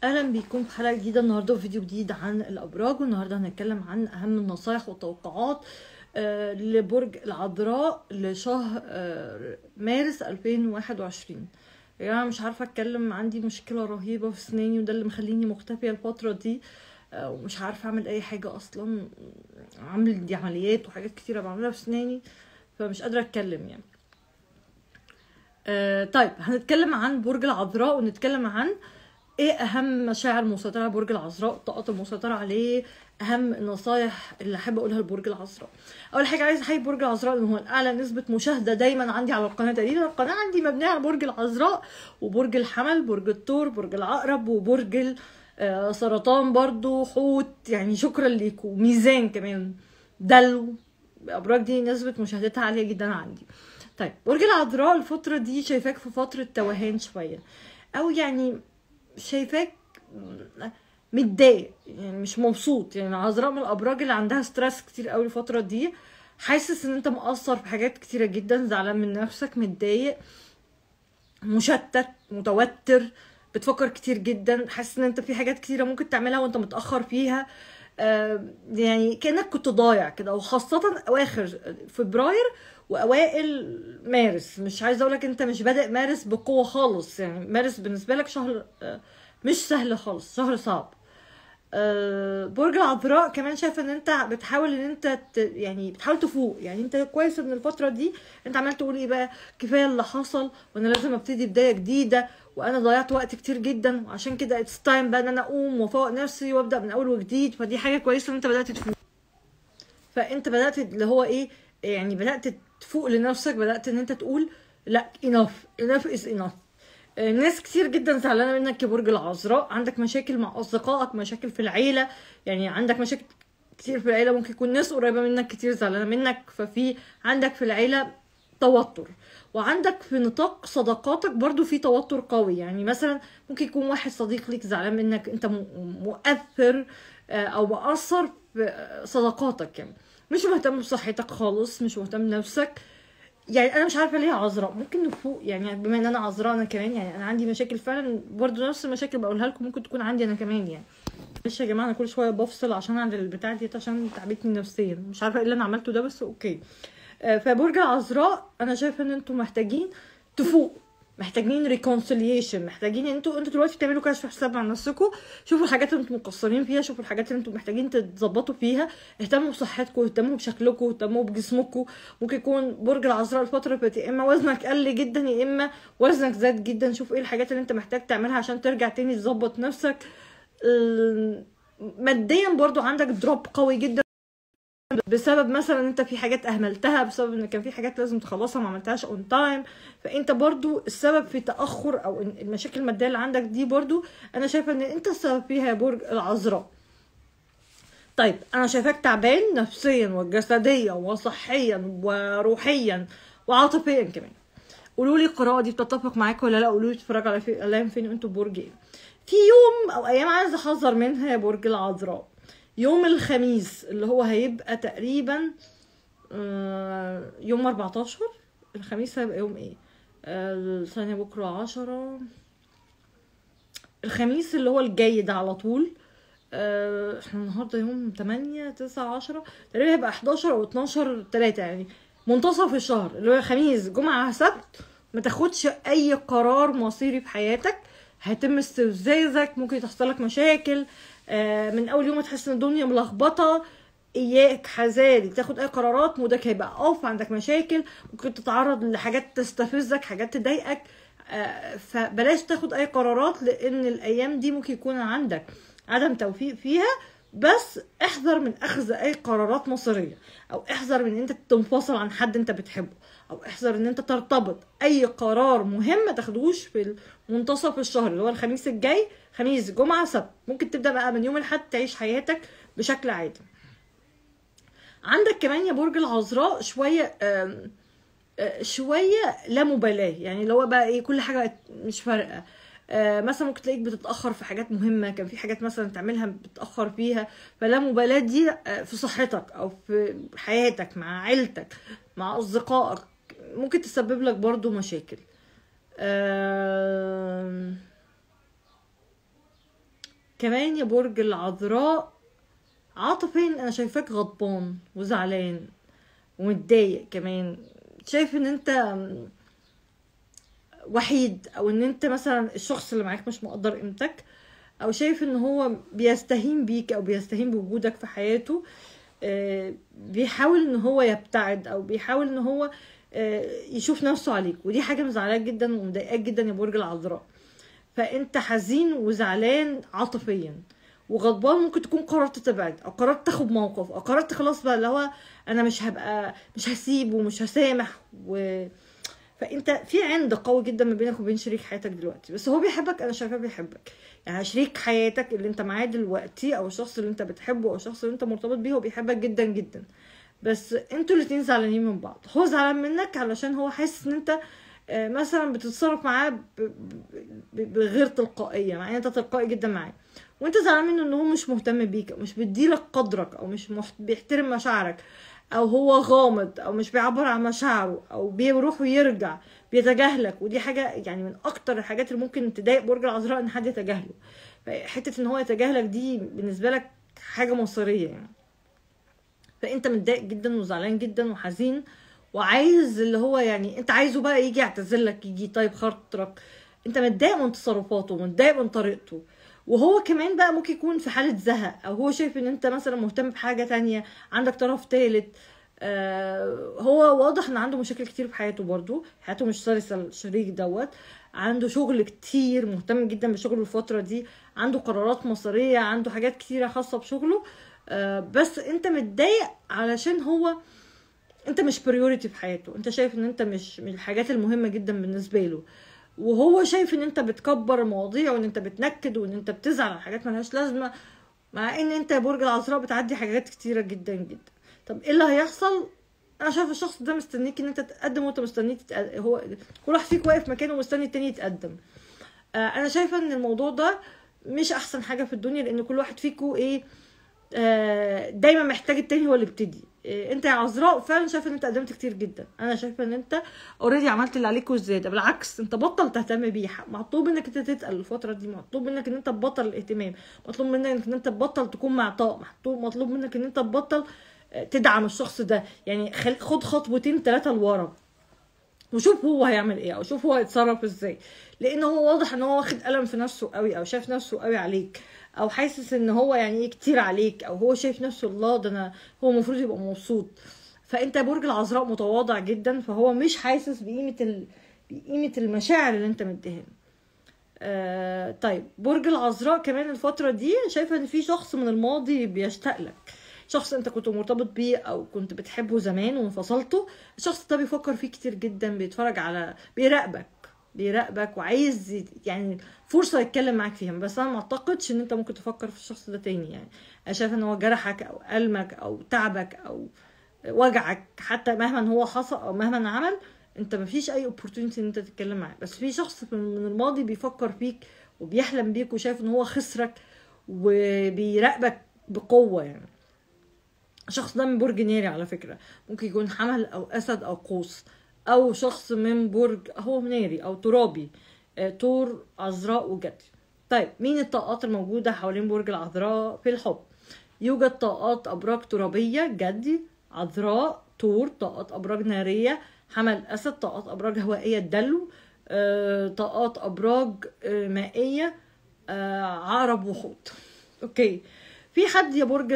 اهلا بيكم في حلقه جديده النهارده فيديو جديد عن الابراج والنهارده هنتكلم عن اهم النصايح والتوقعات آه، لبرج العذراء لشهر آه، مارس 2021 يا جماعه مش عارفه اتكلم عندي مشكله رهيبه في اسناني وده اللي مخليني مختفيه الفتره دي آه، ومش عارفه اعمل اي حاجه اصلا عامل دي عمليات وحاجات كتيره بعملها في اسناني فمش قادره اتكلم يعني آه، طيب هنتكلم عن برج العذراء ونتكلم عن ايه اهم مشاعر مسيطرة على برج العذراء الطاقات المسيطرة عليه اهم النصايح اللي احب اقولها لبرج العذراء اول حاجه عايز احيي برج العذراء لان هو الاعلى نسبه مشاهده دايما عندي على القناه تقريبا القناه عندي مبنيه على برج العذراء وبرج الحمل برج الثور برج العقرب وبرج ال- آه، سرطان برضو حوت يعني شكرا ليكم ميزان كمان دلو الابراج دي نسبه مشاهدتها عاليه جدا عندي طيب برج العذراء الفتره دي شايفاك في فتره توهان شويه او يعني شايفاك متضايق يعني مش مبسوط يعني عذراء من الابراج اللي عندها ستريس كتير قوي الفتره دي حاسس ان انت مقصر في حاجات كتيره جدا زعلان من نفسك متضايق مشتت متوتر بتفكر كتير جدا حاسس ان انت في حاجات كتيره ممكن تعملها وانت متاخر فيها آه، يعني كانك كنت ضايع كده وخاصه اواخر فبراير واوائل مارس مش عايزه اقول لك انت مش بادئ مارس بقوه خالص يعني مارس بالنسبه لك شهر آه، مش سهل خالص شهر صعب آه، برج العذراء كمان شايفه ان انت بتحاول ان انت ت... يعني بتحاول تفوق يعني انت كويس ان الفتره دي انت عمال تقول ايه بقى كفايه اللي حصل وانا لازم ابتدي بدايه جديده وانا ضيعت وقت كتير جدا وعشان كده اتس تايم بقى ان انا اقوم وافوق نفسي وابدا من اول وجديد فدي حاجه كويسه ان انت بدات تفوق فانت بدات اللي هو ايه يعني بدات تفوق لنفسك بدات ان انت تقول لا enough enough is enough آه، ناس كتير جدا زعلانه منك يا برج العذراء عندك مشاكل مع اصدقائك مشاكل في العيله يعني عندك مشاكل كتير في العيله ممكن يكون ناس قريبه منك كتير زعلانه منك ففي عندك في العيله توتر وعندك في نطاق صداقاتك برضو في توتر قوي يعني مثلا ممكن يكون واحد صديق ليك زعلان منك انت م- مؤثر آه، او مؤثر في آه، صداقاتك يعني مش مهتم بصحتك خالص مش مهتم بنفسك يعني انا مش عارفه ليه عذراء ممكن نفوق يعني بما ان انا عذراء انا كمان يعني انا عندي مشاكل فعلا برضو نفس المشاكل بقولها لكم ممكن تكون عندي انا كمان يعني معلش يا جماعه انا كل شويه بفصل عشان اعمل البتاع ديت عشان تعبتني نفسيا مش عارفه ايه اللي انا عملته ده بس اوكي آه، فبرج العذراء انا شايفه ان انتوا محتاجين تفوق محتاجين ريكونسيليشن محتاجين انتوا انتوا دلوقتي بتعملوا كشف حساب عن نفسكم شوفوا الحاجات اللي انتوا مقصرين فيها شوفوا الحاجات اللي انتوا محتاجين تتظبطوا فيها اهتموا بصحتكم اهتموا بشكلكم اهتموا بجسمكم ممكن يكون برج العذراء الفتره اللي فاتت يا اما وزنك قل جدا يا اما وزنك زاد جدا شوف ايه الحاجات اللي انت محتاج تعملها عشان ترجع تاني تظبط نفسك ال- ماديا برضو عندك دروب قوي جدا بسبب مثلا انت في حاجات اهملتها بسبب ان كان في حاجات لازم تخلصها ما عملتهاش اون تايم فانت برضو السبب في تاخر او إن المشاكل الماديه اللي عندك دي برضو انا شايفه ان انت السبب فيها يا برج العذراء طيب انا شايفاك تعبان نفسيا وجسديا وصحيا وروحيا وعاطفيا كمان قولوا لي القراءه دي بتتفق معاكم ولا لا قولوا لي بتتفرجوا على في اعلام فين انتوا برج ايه في يوم او ايام عايزه احذر منها يا برج العذراء يوم الخميس اللي هو هيبقى تقريبا آه، يوم 14 الخميس هيبقى يوم ايه آه، ثانية بكرة عشرة الخميس اللي هو الجاي ده على طول آه، احنا النهارده يوم 8 9 10 تقريبا هيبقى 11 او 12 3 يعني منتصف الشهر اللي هو خميس جمعة سبت ما تاخدش اي قرار مصيري في حياتك هيتم استفزازك ممكن تحصل لك مشاكل آه، من اول يوم هتحس ان الدنيا ملخبطه اياك حذاري تاخد اي قرارات مودك هيبقى اوف عندك مشاكل ممكن تتعرض لحاجات تستفزك حاجات تضايقك آه، فبلاش تاخد اي قرارات لان الايام دي ممكن يكون عندك عدم توفيق فيها بس احذر من اخذ اي قرارات مصيريه او احذر من ان انت تنفصل عن حد انت بتحبه او احذر ان انت ترتبط اي قرار مهم ما تاخدوش في منتصف الشهر اللي هو الخميس الجاي خميس جمعه سبت ممكن تبدا بقى من يوم الاحد تعيش حياتك بشكل عادي عندك كمان يا برج العذراء شويه آم، آه، شويه لا مبالاه يعني اللي هو بقى ايه كل حاجه بقت مش فارقه آه، مثلا ممكن تلاقيك بتتاخر في حاجات مهمه كان في حاجات مثلا تعملها بتتاخر فيها فلا مبالاه دي آه، في صحتك او في حياتك مع عيلتك مع اصدقائك ممكن تسبب لك برضو مشاكل آم، كمان يا برج العذراء عاطفيا انا شايفاك غضبان وزعلان ومتضايق كمان شايف ان انت وحيد او ان انت مثلا الشخص اللي معاك مش مقدر قيمتك او شايف ان هو بيستهين بيك او بيستهين بوجودك في حياته آه، بيحاول ان هو يبتعد او بيحاول ان هو آه، يشوف نفسه عليك ودي حاجه مزعلاك جدا ومضايقاك جدا يا برج العذراء فانت حزين وزعلان عاطفيا وغضبان ممكن تكون قررت تبعد او قررت تاخد موقف او قررت خلاص بقى اللي هو انا مش هبقى مش هسيب ومش هسامح و فانت في عند قوي جدا ما بينك وبين شريك حياتك دلوقتي بس هو بيحبك انا شايفاه بيحبك يعني شريك حياتك اللي انت معاه دلوقتي او الشخص اللي انت بتحبه او الشخص اللي انت مرتبط بيه هو بيحبك جدا جدا بس انتوا الاتنين زعلانين من بعض هو زعلان منك علشان هو حاسس ان انت آه، مثلا بتتصرف معاه ب- ب- بغير تلقائيه مع ان انت تلقائي جدا معاه وانت زعلان منه ان هو مش مهتم بيك او مش بيديلك قدرك او مش محت... بيحترم مشاعرك او هو غامض او مش بيعبر عن مشاعره او بيروح ويرجع بيتجاهلك ودي حاجه يعني من اكتر الحاجات اللي ممكن تضايق برج العذراء ان حد يتجاهله حته ان هو يتجاهلك دي بالنسبه لك حاجه مصيريه يعني فانت متضايق جدا وزعلان جدا وحزين وعايز اللي هو يعني انت عايزه بقى يجي يعتذر لك يجي طيب خاطرك انت متضايق من تصرفاته متضايق من طريقته وهو كمان بقى ممكن يكون في حالة زهق او هو شايف ان انت مثلا مهتم بحاجة تانية عندك طرف تالت آه هو واضح ان عنده مشاكل كتير في حياته برضو حياته مش سلسة الشريك دوت عنده شغل كتير مهتم جدا بشغله الفترة دي عنده قرارات مصيرية عنده حاجات كتيرة خاصة بشغله آه بس انت متضايق علشان هو انت مش بريوريتي في حياته انت شايف ان انت مش من الحاجات المهمة جدا بالنسبة له وهو شايف ان انت بتكبر المواضيع وان انت بتنكد وان انت بتزعل على حاجات ملهاش لازمه مع ان انت يا برج العذراء بتعدي حاجات كتيره جدا جدا طب ايه اللي هيحصل انا شايف الشخص ده مستنيك ان انت تتقدم وانت مستنيك تتقدم. هو كل واحد فيك واقف مكانه ومستني التاني يتقدم آه انا شايفه ان الموضوع ده مش احسن حاجه في الدنيا لان كل واحد فيكو ايه آه دايما محتاج التاني هو اللي يبتدي إيه انت يا عذراء فعلا شايفه ان انت قدمت كتير جدا انا شايفه ان انت اوريدي عملت اللي عليك والزياده بالعكس انت بطل تهتم بيه مطلوب منك انت تتقل الفتره دي مطلوب منك ان انت تبطل الاهتمام مطلوب منك ان انت تبطل تكون معطاء مطلوب مطلوب منك ان انت تبطل تدعم الشخص ده يعني خد خطوتين ثلاثه لورا وشوف هو هيعمل ايه او شوف هو هيتصرف ازاي لان هو واضح ان هو واخد قلم في نفسه قوي او شايف نفسه قوي عليك او حاسس ان هو يعني ايه كتير عليك او هو شايف نفسه الله ده انا هو المفروض يبقى مبسوط فانت برج العذراء متواضع جدا فهو مش حاسس بقيمه ال... بقيمه المشاعر اللي انت مديها آه طيب برج العذراء كمان الفتره دي شايفه ان في شخص من الماضي بيشتاق لك شخص انت كنت مرتبط بيه او كنت بتحبه زمان وانفصلته الشخص ده بيفكر فيه كتير جدا بيتفرج على بيراقبك بيراقبك وعايز يعني فرصه يتكلم معاك فيها بس انا ما اعتقدش ان انت ممكن تفكر في الشخص ده تاني يعني انا شايفه ان هو جرحك او المك او تعبك او وجعك حتى مهما هو حصل او مهما عمل انت مفيش اي opportunity ان انت تتكلم معاه بس في شخص من الماضي بيفكر فيك وبيحلم بيك وشايف ان هو خسرك وبيراقبك بقوه يعني الشخص ده من برج ناري على فكره ممكن يكون حمل او اسد او قوس او شخص من برج هو ناري او ترابي تور عذراء وجدي طيب مين الطاقات الموجوده حوالين برج العذراء في الحب يوجد طاقات ابراج ترابيه جدي عذراء تور طاقات ابراج ناريه حمل اسد طاقات ابراج هوائيه الدلو آه، طاقات ابراج آه، مائيه آه، عقرب وحوت اوكي في حد يا برج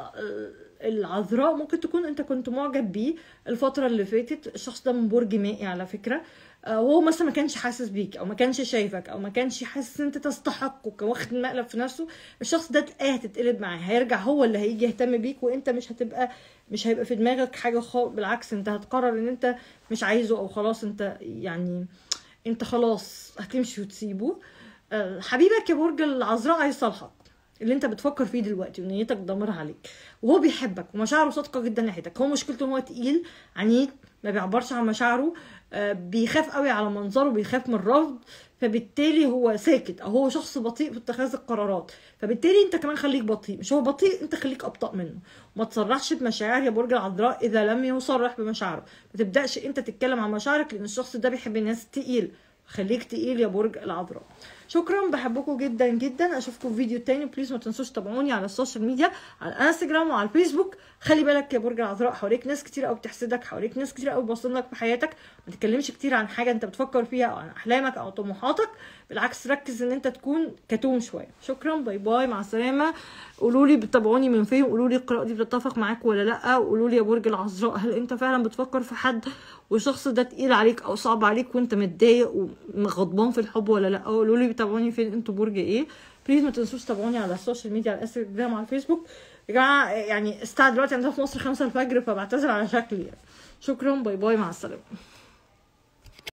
العذراء ممكن تكون انت كنت معجب بيه الفترة اللي فاتت الشخص ده من برج مائي على فكرة وهو مثلا ما كانش حاسس بيك او ما كانش شايفك او ما كانش حاسس ان انت تستحق وكان واخد مقلب في نفسه الشخص ده تلاقيه هتتقلب معاه هيرجع هو اللي هيجي يهتم بيك وانت مش هتبقى مش هيبقى في دماغك حاجه خالص بالعكس انت هتقرر ان انت مش عايزه او خلاص انت يعني انت خلاص هتمشي وتسيبه حبيبك يا برج العذراء هيصالحك اللي انت بتفكر فيه دلوقتي ونيتك ضامرها عليك وهو بيحبك ومشاعره صادقه جدا ناحيتك هو مشكلته ان هو تقيل عنيد ما بيعبرش عن مشاعره بيخاف قوي على منظره بيخاف من الرفض فبالتالي هو ساكت او هو شخص بطيء في اتخاذ القرارات فبالتالي انت كمان خليك بطيء مش هو بطيء انت خليك ابطا منه وما تصرحش بمشاعر يا برج العذراء اذا لم يصرح بمشاعره ما تبداش انت تتكلم عن مشاعرك لان الشخص ده بيحب الناس تقيل خليك تقيل يا برج العذراء شكرا بحبكم جدا جدا اشوفكم في فيديو تاني بليز ما تنسوش تابعوني على السوشيال ميديا على الانستجرام وعلى الفيسبوك خلي بالك يا برج العذراء حواليك ناس كتير قوي بتحسدك حواليك ناس كتير قوي باصين لك في حياتك ما تتكلمش كتير عن حاجه انت بتفكر فيها او عن احلامك او طموحاتك بالعكس ركز ان انت تكون كتوم شويه شكرا باي باي مع السلامه قولوا لي بتتابعوني من فين قولوا لي القراءه دي بتتفق معاك ولا لا وقولوا لي يا برج العذراء هل انت فعلا بتفكر في حد والشخص ده تقيل عليك او صعب عليك وانت متضايق وغضبان في الحب ولا لا قولوا لي بتابعوني فين انتوا برج ايه بليز ما تنسوش تابعوني على السوشيال ميديا على الانستجرام على الفيسبوك يا جماعه يعني الساعه دلوقتي عندنا في مصر خمسة الفجر فبعتذر على شكلي يعني شكرا باي باي مع السلامه